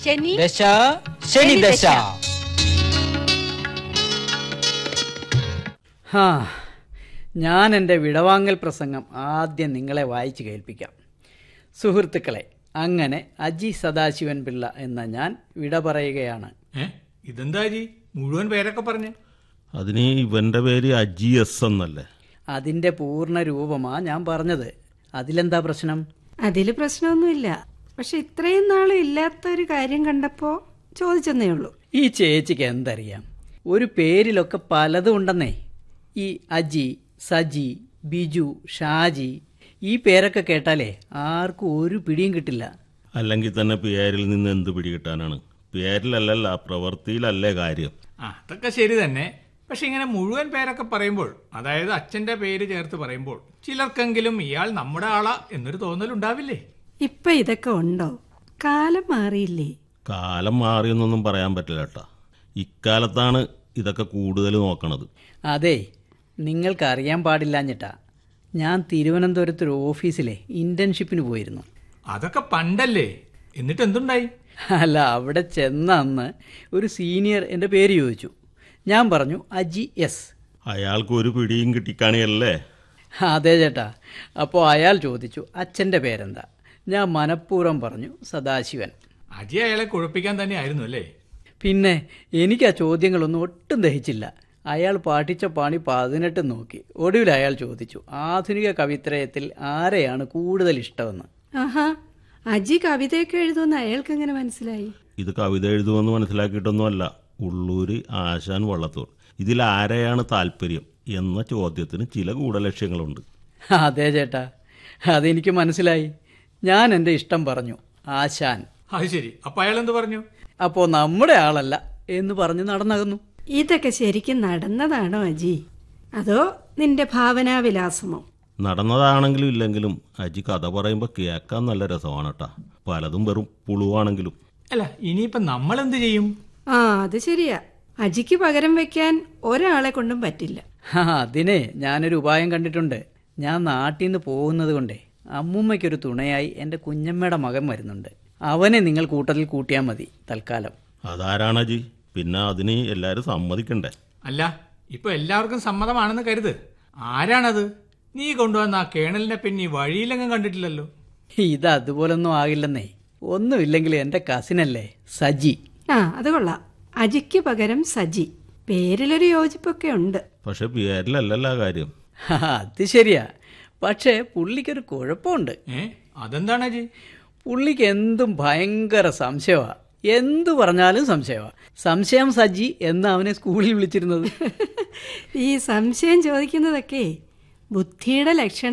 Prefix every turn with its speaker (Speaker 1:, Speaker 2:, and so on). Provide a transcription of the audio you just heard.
Speaker 1: ശനി
Speaker 2: ദശ ശനി ദശ
Speaker 3: ഹാ ഞാൻ എൻ്റെ വിടവാങ്ങൽ പ്രസംഗം ആദ്യം നിങ്ങളെ വായിച്ചു കേൾപ്പിക്കാം സുഹൃത്തുക്കളെ അങ്ങനെ അജി സദാശിവൻ പിള്ള എന്ന ഞാൻ വിട പറയുകയാണ്
Speaker 4: ഏ ഇതെന്താ ജി മുഴുവൻ പേരൊക്കെ പറഞ്ഞ്
Speaker 5: അതിന് ഇവന്റെ പേര് അജി എസ് എന്നല്ലേ
Speaker 3: അതിൻ്റെ പൂർണ്ണ രൂപമാ ഞാൻ പറഞ്ഞത് അതിലെന്താ പ്രശ്നം
Speaker 6: അതിൽ പ്രശ്നമൊന്നുമില്ല പക്ഷെ ഇത്രയും നാൾ ഇല്ലാത്ത ഒരു കാര്യം കണ്ടപ്പോ ചോദിച്ചെന്നേ ഉള്ളൂ
Speaker 3: ഈ ചേച്ചിക്ക് എന്തറിയാം ഒരു പേരിലൊക്കെ പലതും ഉണ്ടെന്നേ ഈ അജി സജി ബിജു ഷാജി ഈ പേരൊക്കെ കേട്ടാലേ ആർക്കും ഒരു പിടിയും കിട്ടില്ല
Speaker 5: അല്ലെങ്കിൽ തന്നെ പേരിൽ നിന്ന് എന്ത് പിടികിട്ടാനാണ് പേരിലല്ലല്ല പ്രവൃത്തിയിലല്ലേ കാര്യം
Speaker 4: ആ അതൊക്കെ ശരി തന്നെ പക്ഷെ ഇങ്ങനെ മുഴുവൻ പേരൊക്കെ പറയുമ്പോൾ അതായത് അച്ഛന്റെ പേര് ചേർത്ത് പറയുമ്പോൾ ചിലർക്കെങ്കിലും ഇയാൾ നമ്മുടെ ആളാ എന്നൊരു തോന്നലുണ്ടാവില്ലേ
Speaker 6: ഇപ്പൊ ഇതൊക്കെ ഉണ്ടോ കാലം മാറിയില്ലേ
Speaker 5: കാലം മാറിയെന്നൊന്നും പറയാൻ പറ്റില്ല കേട്ടാ ഇക്കാലത്താണ് ഇതൊക്കെ കൂടുതൽ നോക്കണത്
Speaker 3: അതെ നിങ്ങൾക്ക് അറിയാൻ പാടില്ലാഞ്ഞിട്ടാ ഞാൻ തിരുവനന്തപുരത്ത് ഒരു ഓഫീസിലെ ഇന്റേൺഷിപ്പിന് പോയിരുന്നു
Speaker 4: അതൊക്കെ പണ്ടല്ലേ എന്നിട്ട് എന്തുണ്ടായി
Speaker 3: അല്ല അവിടെ ചെന്ന അന്ന് ഒരു സീനിയർ എൻ്റെ പേര് ചോദിച്ചു ഞാൻ പറഞ്ഞു അജി എസ്
Speaker 5: അയാൾക്ക് ഒരു പിടിയും കിട്ടിക്കാണിയല്ലേ
Speaker 3: അതെ ചേട്ടാ അപ്പോൾ അയാൾ ചോദിച്ചു അച്ഛൻ്റെ പേരെന്താ ഞാൻ മനഃപൂർവ്വം പറഞ്ഞു സദാശിവൻ
Speaker 4: അജി അയാളെ കുഴപ്പിക്കാൻ തന്നെ ആയിരുന്നു അല്ലേ
Speaker 3: പിന്നെ എനിക്ക് ആ ചോദ്യങ്ങളൊന്നും ഒട്ടും ദഹിച്ചില്ല അയാൾ പാട്ടിച്ച പാണി പതിനെട്ട് നോക്കി ഒടുവിൽ അയാൾ ചോദിച്ചു ആധുനിക കവിത്രയത്തിൽ ആരെയാണ് കൂടുതൽ ഇഷ്ടമെന്ന്
Speaker 6: ആഹാ അജി കവിതയൊക്കെ എഴുതുമെന്ന് അയാൾക്ക് എങ്ങനെ മനസ്സിലായി
Speaker 5: ഇത് കവിത എഴുതുമെന്ന് മനസ്സിലാക്കിയിട്ടൊന്നുമല്ല ഉള്ളൂര് ആശാൻ വള്ളത്തൂർ ഇതിൽ ആരെയാണ് താല്പര്യം എന്ന ചോദ്യത്തിന് ചില ഗൂഢലക്ഷ്യങ്ങളുണ്ട്
Speaker 3: അതെ ചേട്ടാ അതെനിക്ക് മനസ്സിലായി ഞാൻ എൻ്റെ ഇഷ്ടം പറഞ്ഞു ആശാൻ
Speaker 4: അത് ശരി അപ്പൊ അയാൾ എന്ത് പറഞ്ഞു
Speaker 3: അപ്പോൾ നമ്മുടെ ആളല്ല എന്ന് പറഞ്ഞ് നടന്നകന്നു
Speaker 6: ഇതൊക്കെ ശരിക്കും നടന്നതാണോ അജി അതോ നിന്റെ ഭാവനാവിലാസമോ
Speaker 5: നടന്നതാണെങ്കിലും ഇല്ലെങ്കിലും അജി കഥ പറയുമ്പോൾ കേൾക്കാൻ നല്ല രസമാണ് കേട്ടാ പലതും വെറും പുളുവാണെങ്കിലും
Speaker 4: അല്ല ഇനിയിപ്പൊ നമ്മൾ എന്ത് ചെയ്യും
Speaker 6: ആ അത് ശരിയാ അജിക്ക് പകരം വെക്കാൻ ഒരാളെ കൊണ്ടും പറ്റില്ല
Speaker 3: ആ അതിനെ ഞാനൊരു ഉപായം കണ്ടിട്ടുണ്ട് ഞാൻ നാട്ടിൽ നിന്ന് പോകുന്നത് കൊണ്ടേ അമ്മൂമ്മയ്ക്കൊരു തുണയായി എൻ്റെ കുഞ്ഞമ്മയുടെ മകൻ വരുന്നുണ്ട് അവനെ നിങ്ങൾ കൂട്ടത്തിൽ കൂട്ടിയാൽ മതി തൽക്കാലം
Speaker 5: അതാരാണ് അജി പിന്നെ അതിന് എല്ലാവരും സമ്മതിക്കണ്ടേ
Speaker 4: അല്ല ഇപ്പൊ എല്ലാവർക്കും സമ്മതമാണെന്ന് കരുത് ആരാണത് നീ കൊണ്ടുവന്ന ആ കേണലിനെ പിന്നെ ഈ വഴിയിലെങ്ങും കണ്ടിട്ടില്ലല്ലോ
Speaker 3: ഇത് അതുപോലൊന്നും ആകില്ലെന്നേ ഒന്നുമില്ലെങ്കിൽ എൻ്റെ കസിനല്ലേ സജി
Speaker 6: ആ അത് കൊള്ളാം അജിക്ക് പകരം സജി പേരിലൊരു യോജിപ്പൊക്കെ ഉണ്ട്
Speaker 5: പക്ഷെ പേരിലല്ലല്ല കാര്യം
Speaker 3: ആ, അത് ശരിയാ പക്ഷേ പുള്ളിക്കൊരു കുഴപ്പമുണ്ട്
Speaker 4: ഏ അതെന്താണ് അജി
Speaker 3: പുള്ളിക്ക് എന്തും ഭയങ്കര സംശയമാണ് എന്തു പറഞ്ഞാലും സംശയമാണ് സംശയം സജി എന്ന് അവനെ സ്കൂളിൽ വിളിച്ചിരുന്നത്
Speaker 6: ഈ സംശയം ചോദിക്കുന്നതൊക്കെ ബുദ്ധിയുടെ ലക്ഷണം